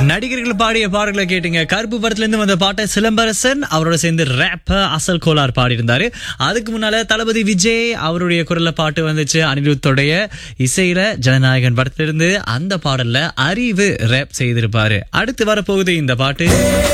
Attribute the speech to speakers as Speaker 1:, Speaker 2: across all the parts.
Speaker 1: நடிகர்கள் பாடிய பாடல்களை கேட்டீங்க கருப்பு படத்துல இருந்து வந்த பாட்டை சிலம்பரசன் அவரோட சேர்ந்து ரேப்ப அசல் கோலார் பாடியிருந்தாரு அதுக்கு முன்னால தளபதி விஜய் அவருடைய குரல்ல பாட்டு வந்துச்சு அனிருத்தோடைய இசையில ஜனநாயகன் படத்துல இருந்து அந்த பாடல்ல அறிவு ரேப் செய்திருப்பாரு அடுத்து வரப்போகுது இந்த பாட்டு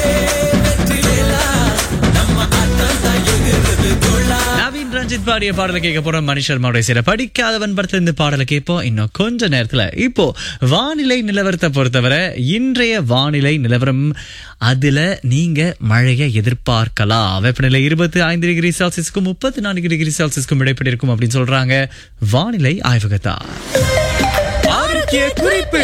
Speaker 1: நவீன் ரஞ்சித் பாடிய பாடலை கேட்க போறோம் மணி சர்மாவுடைய சில படிக்காதவன் படத்துல இருந்து பாடலை கேட்போம் இன்னும் கொஞ்ச நேரத்துல இப்போ வானிலை நிலவரத்தை பொறுத்தவரை இன்றைய வானிலை நிலவரம் அதுல நீங்க மழையை எதிர்பார்க்கலாம் வெப்பநிலை இருபத்தி ஐந்து டிகிரி செல்சியஸ்க்கும் முப்பத்தி நான்கு டிகிரி செல்சியஸ்க்கும் இடைப்பட்டு இருக்கும் அப்படின்னு சொல்றாங்க வானிலை ஆய்வகத்தா ஆரோக்கிய குறிப்பு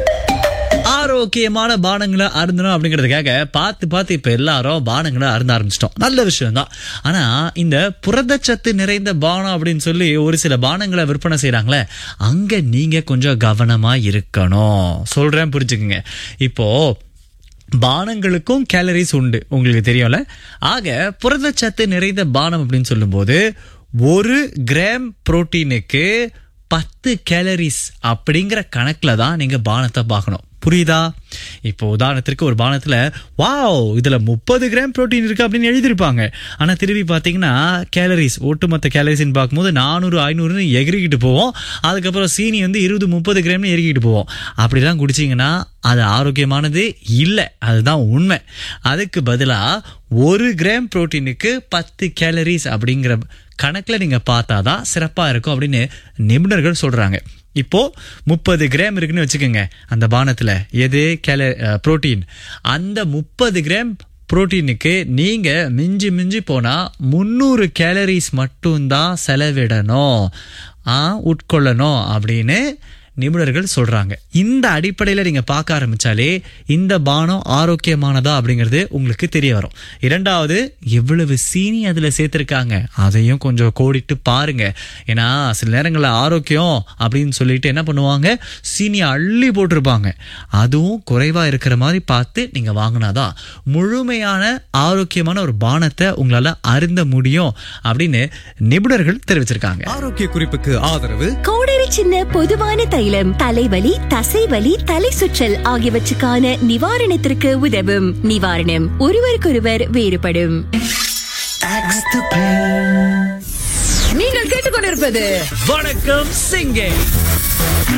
Speaker 1: ஆரோக்கியமான பானங்களை அருந்தணும் அப்படிங்கிறதுக்காக பார்த்து பார்த்து இப்ப எல்லாரும் பானங்களை அருந்த ஆரம்பிச்சிட்டோம் நல்ல விஷயம் தான் ஆனா இந்த புரதச்சத்து நிறைந்த பானம் அப்படின்னு சொல்லி ஒரு சில பானங்களை விற்பனை செய்யறாங்களே அங்க நீங்க கொஞ்சம் கவனமா இருக்கணும் சொல்றேன் புரிஞ்சுக்குங்க இப்போ பானங்களுக்கும் கேலரிஸ் உண்டு உங்களுக்கு தெரியும்ல ஆக புரதச்சத்து நிறைந்த பானம் அப்படின்னு சொல்லும்போது ஒரு கிராம் புரோட்டீனுக்கு பத்து கேலரிஸ் அப்படிங்கிற கணக்குல தான் நீங்க பானத்தை பார்க்கணும் புரியுதா இப்போ உதாரணத்திற்கு ஒரு பானத்துல வாவ் இதுல முப்பது கிராம் புரோட்டீன் இருக்கு அப்படின்னு எழுதியிருப்பாங்க ஆனா திரும்பி பாத்தீங்கன்னா கேலரிஸ் ஒட்டுமொத்த கேலரிஸ்ன்னு பார்க்கும்போது நானூறு ஐநூறுன்னு எகிரிக்கிட்டு போவோம் அதுக்கப்புறம் சீனி வந்து இருபது முப்பது கிராம்னு எரிக்கிட்டு போவோம் அப்படிலாம் குடிச்சிங்கன்னா அது ஆரோக்கியமானது இல்லை அதுதான் உண்மை அதுக்கு பதிலா ஒரு கிராம் புரோட்டீனுக்கு பத்து கேலரிஸ் அப்படிங்கிற கணக்குல நீங்க பார்த்தாதான் சிறப்பா இருக்கும் அப்படின்னு நிபுணர்கள் சொல்றாங்க இப்போ முப்பது கிராம் இருக்குன்னு வச்சுக்கோங்க அந்த பானத்துல எது கேல புரோட்டீன் அந்த முப்பது கிராம் புரோட்டீனுக்கு நீங்க மிஞ்சி மிஞ்சி போனா முந்நூறு கேலரிஸ் மட்டும்தான் செலவிடணும் ஆ உட்கொள்ளணும் அப்படின்னு நிபுணர்கள் சொல்றாங்க இந்த அடிப்படையில் நீங்க பார்க்க ஆரம்பிச்சாலே இந்த பானம் ஆரோக்கியமானதா அப்படிங்கிறது உங்களுக்கு தெரிய வரும் இரண்டாவது எவ்வளவு சீனி அதுல சேர்த்திருக்காங்க அதையும் கொஞ்சம் கோடிட்டு பாருங்க ஏன்னா சில நேரங்களில் ஆரோக்கியம் அப்படின்னு சொல்லிட்டு என்ன பண்ணுவாங்க சீனியை அள்ளி போட்டிருப்பாங்க அதுவும் குறைவா இருக்கிற மாதிரி பார்த்து நீங்க வாங்கினாதான் முழுமையான ஆரோக்கியமான ஒரு பானத்தை உங்களால அருந்த முடியும் அப்படின்னு நிபுணர்கள் தெரிவிச்சிருக்காங்க
Speaker 2: ஆரோக்கிய குறிப்புக்கு ஆதரவு
Speaker 3: கோடரி சின்ன பொதுவான தைலம் தலைவலி தசைவலி தலை சுற்றல் ஆகியவற்றுக்கான நிவாரணத்திற்கு உதவும் நிவாரணம் ஒருவருக்கொருவர் வேறுபடும்
Speaker 4: நீங்கள் கேட்டுக்கொண்டிருப்பது
Speaker 1: வணக்கம் சிங்கே